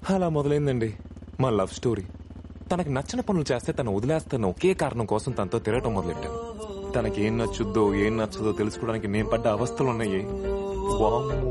అలా మొదలైందండి మా love story తనకి నచ్చిన పనులు చేస్తే తను వదిలేస్తున్న ఒకే కారణం కోసం తనతో తిరగటం మొదలెట్టాను తనకి ఏం నచ్చుద్దో ఏం నచ్చదో తెలుసుకోవడానికి నేను పడ్డ అవస్థలు ఉన్నాయి వామ్మో.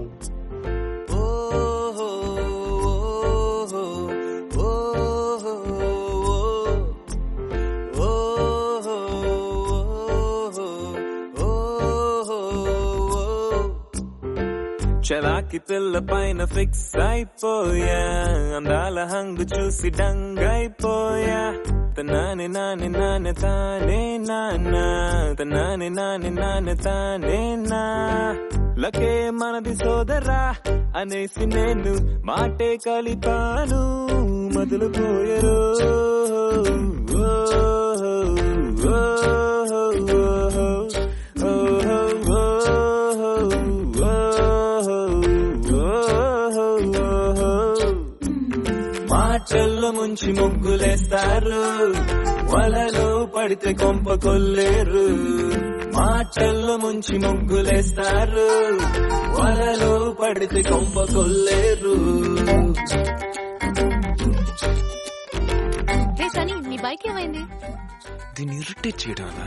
చలాకి పిల్ల పైన ఫిక్స్ అయిపోయా అందాల హంగు చూసి డంగైపోయా తనాని నాని నాని తానే నాన్న తనాని నాని నాని తానే నా లకే మనది సోదరా అనేసి నేను మాటే కలిపాను మొదలు పోయరు మాటల్లో ముంచి ముగ్గులేస్తారు వలలో పడితే కొంప కొల్లేరు మాటల్లో ముంచి ముగ్గులేస్తారు వలలో పడితే కొంప కొల్లేరు రే సనీ మీ బైక్ ఏమైంది దీన్ని ఇరిటేట్ చేయడానా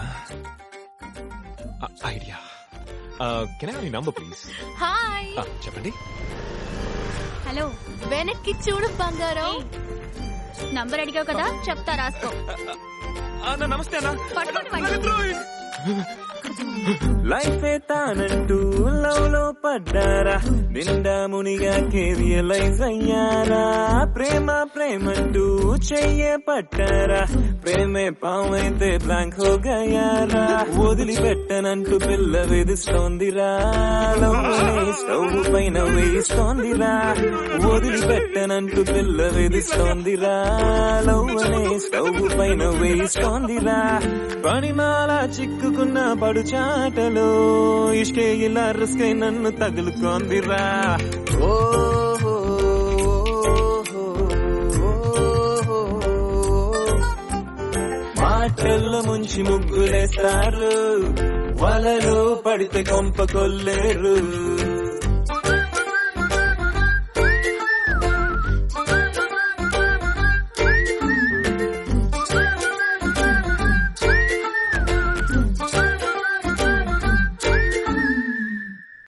idea can I number please hi చెప్పండి హలో వెనక్కి చూడు బంగారం నంబర్ అడిగావు కదా చెప్తా రాసుకో అన్న నమస్తే అన్న పట్టుకోండి లైఫ్ తానంటూ లవ్ లో పడ్డారా నిండా మునిగా రియలైజ్ అయ్యారా ప్రేమ ప్రేమంటూ చెయ్యే పట్టారా ప్రేమే పామైతే బ్లాంక్ హో గయారా వదిలిపెట్టనంటూ పిల్ల వేధిస్తోందిరా లవ్ అనే స్టవ్ పైన వేయిస్తోందిరా వదిలిపెట్టనంటూ పిల్ల వేధిస్తోందిరా లవ్ అనే స్టవ్ పైన వేయిస్తోందిరా పనిమాల చిక్కుకున్న పడుచాటలో ఇష్కే ఇలా రిస్కై నన్ను తగులుకోందిరా ఓహో మాటల్లో ముంచి ముగ్గులేస్తారు వలలో పడితే కొంప కొల్లేరు